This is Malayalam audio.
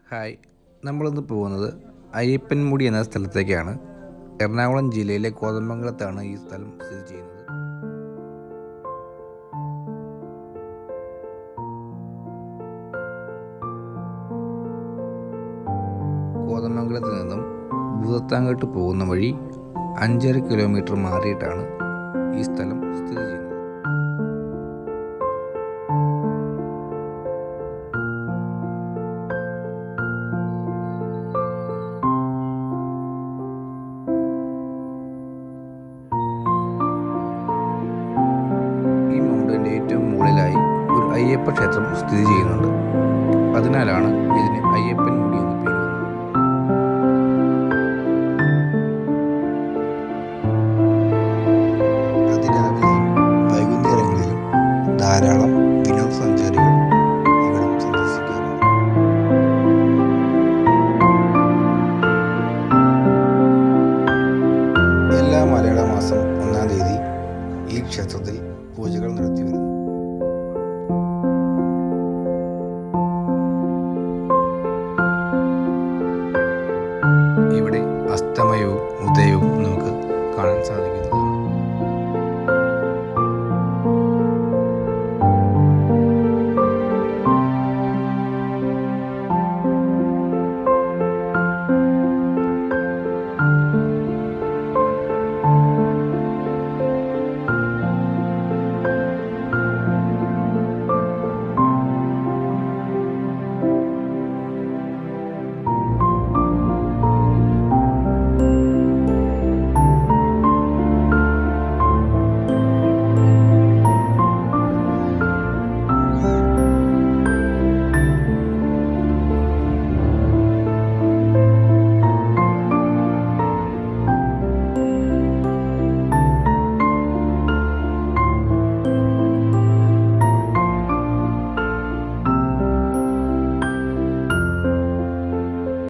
ഹായ് നമ്മളിന്ന് പോകുന്നത് അയ്യപ്പൻമുടി എന്ന സ്ഥലത്തേക്കാണ് എറണാകുളം ജില്ലയിലെ കോതമംഗലത്താണ് ഈ സ്ഥലം സ്ഥിതി ചെയ്യുന്നത് കോതമംഗലത്ത് നിന്നും ഭൂതത്താങ്കോട്ട് പോകുന്ന വഴി അഞ്ചര കിലോമീറ്റർ മാറിയിട്ടാണ് ഈ സ്ഥലം സ്ഥിതി ചെയ്യുന്നത് ഈ മൗണ്ടൻ്റെ ഏറ്റവും മുകളിലായി ഒരു അയ്യപ്പ ക്ഷേത്രം സ്ഥിതി ചെയ്യുന്നുണ്ട് അതിനാലാണ് ഇതിന് അയ്യപ്പൻ മുടി എന്ന് പേര് വന്നത് അതിരാവിലെയും വൈകുന്നേരങ്ങളിലും ധാരാളം വിനോദസഞ്ചാരികൾ ഇവിടം സന്ദർശിക്കാറുണ്ട് എല്ലാ മലയാള മാസം ഒന്നാം തീയതി ഈ ക്ഷേത്രത്തിൽ പൂജകൾ നടത്തി വരുന്നു ഇവിടെ അസ്തമയവും ഉദയവും നമുക്ക് കാണാൻ സാധിക്കുന്നതാണ്